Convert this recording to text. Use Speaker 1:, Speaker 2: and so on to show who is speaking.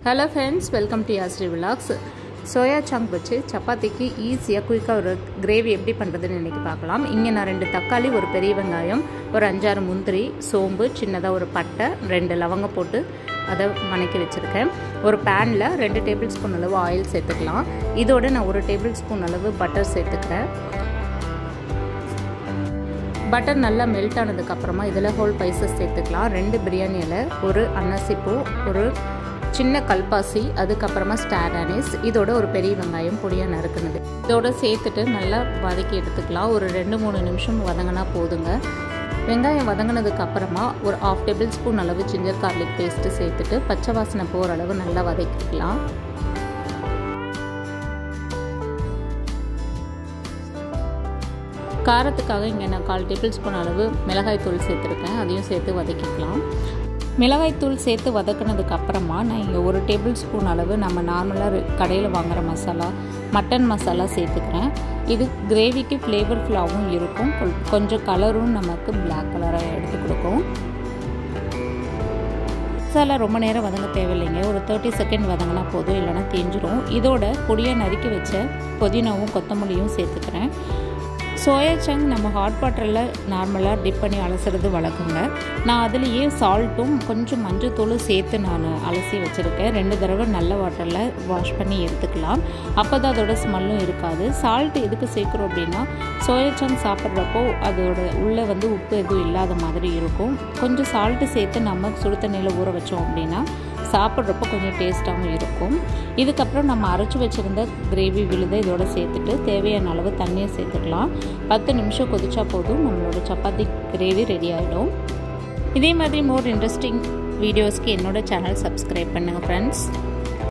Speaker 1: hello friends welcome to Yashree vlogs soya chunk வச்சு சப்பாத்திக்கு ஈஸியாக குயிக்காக ஒரு கிரேவி எப்படி பண்ணுறதுன்னு இன்றைக்கி பார்க்கலாம் இங்கே நான் ரெண்டு தக்காளி ஒரு பெரிய வெங்காயம் ஒரு அஞ்சாறு முந்திரி சோம்பு சின்னதாக ஒரு பட்டை ரெண்டு லவங்கம் போட்டு அதை வணக்கி வச்சுருக்கேன் ஒரு பேனில் ரெண்டு டேபிள் ஸ்பூன் அளவு ஆயில் சேர்த்துக்கலாம் இதோட நான் ஒரு டேபிள் ஸ்பூன் அளவு பட்டர் சேர்த்துக்கிறேன் பட்டர் நல்லா மெல்ட் ஆனதுக்கப்புறமா இதில் ஹோல் பைசஸ் சேர்த்துக்கலாம் ரெண்டு பிரியாணி இலை ஒரு அன்னசிப்பூ ஒரு சின்ன கல்பாசி அதுக்கப்புறமா ஸ்டார் அனிஸ் இதோட ஒரு பெரிய வெங்காயம் பொடியாக நறுக்குனது இதோட சேர்த்துட்டு நல்லா வதக்கி எடுத்துக்கலாம் ஒரு ரெண்டு மூணு நிமிஷம் வதங்கினா போதுங்க வெங்காயம் வதங்கினதுக்கு அப்புறமா ஒரு ஆஃப் டேபிள் ஸ்பூன் அளவு ஜிஞ்சர் கார்லிக் பேஸ்ட்டு சேர்த்துட்டு பச்சை வாசனை போகிற அளவு நல்லா வதக்கிக்கலாம் காரத்துக்காக இங்கே நான் கால் டேபிள் ஸ்பூன் அளவு மிளகாய் தூள் சேர்த்துருக்கேன் அதையும் சேர்த்து வதக்கிக்கலாம் மிளகாய் தூள் சேர்த்து வதக்கினதுக்கு அப்புறமா நான் இங்கே ஒரு டேபிள் ஸ்பூன் அளவு நம்ம நார்மலாக கடையில் வாங்குகிற மசாலா மட்டன் மசாலா சேர்த்துக்கிறேன் இது கிரேவிக்கு ஃப்ளேவர்ஃபுல்லாகவும் இருக்கும் கொஞ்சம் கலரும் நமக்கு பிளாக் கலராக எடுத்து கொடுக்கும் மசாலா ரொம்ப நேரம் வதங்க தேவையில்லைங்க ஒரு தேர்ட்டி செகண்ட் வதங்கினா போதும் இல்லைனா தேஞ்சிரும் இதோட பொடியாக நறுக்கி வச்ச புதினாவும் கொத்தமல்லியும் சேர்த்துக்கிறேன் சோயா சங் நம்ம ஹாட் வாட்டரில் நார்மலாக டிப் பண்ணி அலசுறது வழக்கங்க நான் அதுலேயே சால்ட்டும் கொஞ்சம் மஞ்சத்தூளும் சேர்த்து நான் அலசி வச்சுருக்கேன் ரெண்டு தடவை நல்ல வாட்டரில் வாஷ் பண்ணி எடுத்துக்கலாம் அப்போ தான் அதோட ஸ்மெல்லும் இருக்காது சால்ட் எதுக்கு சேர்க்குறோம் அப்படின்னா சோயா சங் சாப்பிட்றப்போ அதோட உள்ளே வந்து உப்பு எதுவும் இல்லாத மாதிரி இருக்கும் கொஞ்சம் சால்ட்டு சேர்த்து நம்ம சுடு தண்ணியில் ஊற வச்சோம் அப்படின்னா சாப்பிட்றப்போ கொஞ்சம் டேஸ்ட்டாகவும் இருக்கும் இதுக்கப்புறம் நம்ம அரைச்சி வச்சுருந்த கிரேவி விழுதை இதோட சேர்த்துட்டு தேவையான அளவு தண்ணியை சேர்த்துக்கலாம் பத்து நிமிஷம் கொதிச்சா போதும் நம்மளோட சப்பாத்தி கிரேவி ரெடி ஆகிடும் இதே மாதிரி மோர் இன்ட்ரெஸ்டிங் வீடியோஸ்க்கு என்னோட சேனல் சப்ஸ்கிரைப் பண்ணுங்கள் ஃப்ரெண்ட்ஸ்